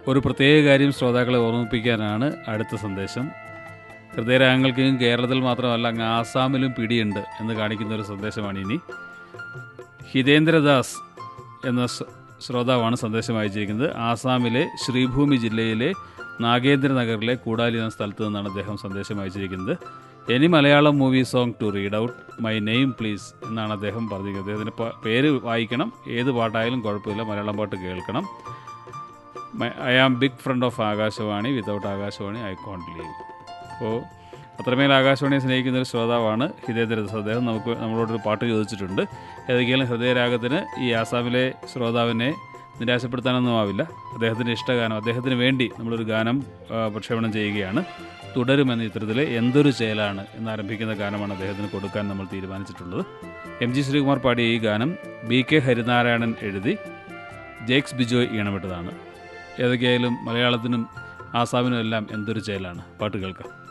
ഒരു പ്രത്യേക കാര്യം ശ്രോതാക്കളെ ഓർമ്മിപ്പിക്കാനാണ് അടുത്ത സന്ദേശം ഹൃദയരാഗങ്ങൾക്കും കേരളത്തിൽ മാത്രമല്ല അങ്ങ് ആസാമിലും പിടിയുണ്ട് എന്ന് കാണിക്കുന്ന ഒരു സന്ദേശമാണ് ഇനി ഹിതേന്ദ്രദാസ് എന്ന ശ്ര- ശ്രോതാവാണ് സന്ദേശം അയച്ചിരിക്കുന്നത് ആസാമിലെ ശ്രീഭൂമി ജില്ലയിലെ നാഗേന്ദ്രനഗറിലെ കൂടാലി എന്ന സ്ഥലത്ത് നിന്നാണ് അദ്ദേഹം സന്ദേശം അയച്ചിരിക്കുന്നത് any Malayalam movie song to read out my name please എന്നാണ് അദ്ദേഹം പറഞ്ഞിരിക്കുന്നത് അദ്ദേഹത്തിൻ്റെ പ- പേര് വായിക്കണം ഏത് പാട്ടായാലും കുഴപ്പമില്ല മലയാളം പാട്ട് കേൾക്കണം I am big friend of Akashvani without Akashvani I can't leave അപ്പോൾ അത്രമേൽ ആകാശവാണിയെ സ്നേഹിക്കുന്ന ഒരു ശ്രോതാവാണ് ഹിതേന്ദ്രദാസ് അദ്ദേഹം നമുക്ക് നമ്മളോടൊരു പാട്ട് ചോദിച്ചിട്ടുണ്ട് ഏതെങ്കിലും ഹൃദയരാഗത്തിന് ഈ ആസാമിലെ ശ്രോതാവിനെ നിരാശപ്പെടുത്താനൊന്നും ആവില്ല അദ്ദേഹത്തിൻ്റെ ഇഷ്ടഗാനം അദ്ദേഹത്തിന് വേണ്ടി നമ്മളൊരു ഗാനം ആ, പ്രക്ഷേപണം ചെയ്യുകയാണ് തുടരുമെന്ന ചിത്രത്തിലെ എന്തൊരു ചേലാണ് എന്നാരംഭിക്കുന്ന ഗാനമാണ് അദ്ദേഹത്തിന് കൊടുക്കാൻ നമ്മൾ തീരുമാനിച്ചിട്ടുള്ളത് എം ജി ശ്രീകുമാർ പാടിയ ഈ ഗാനം ബി കെ ഹരിനാരായണൻ എഴുതി ജേക്സ് ബിജോയ് ഈണമിട്ടതാണ് ഏതൊക്കെയായാലും മലയാളത്തിനും ആസാമിനും എല്ലാം എന്തൊരു ചേലാണ് പാട്ട് കേൾക്കാം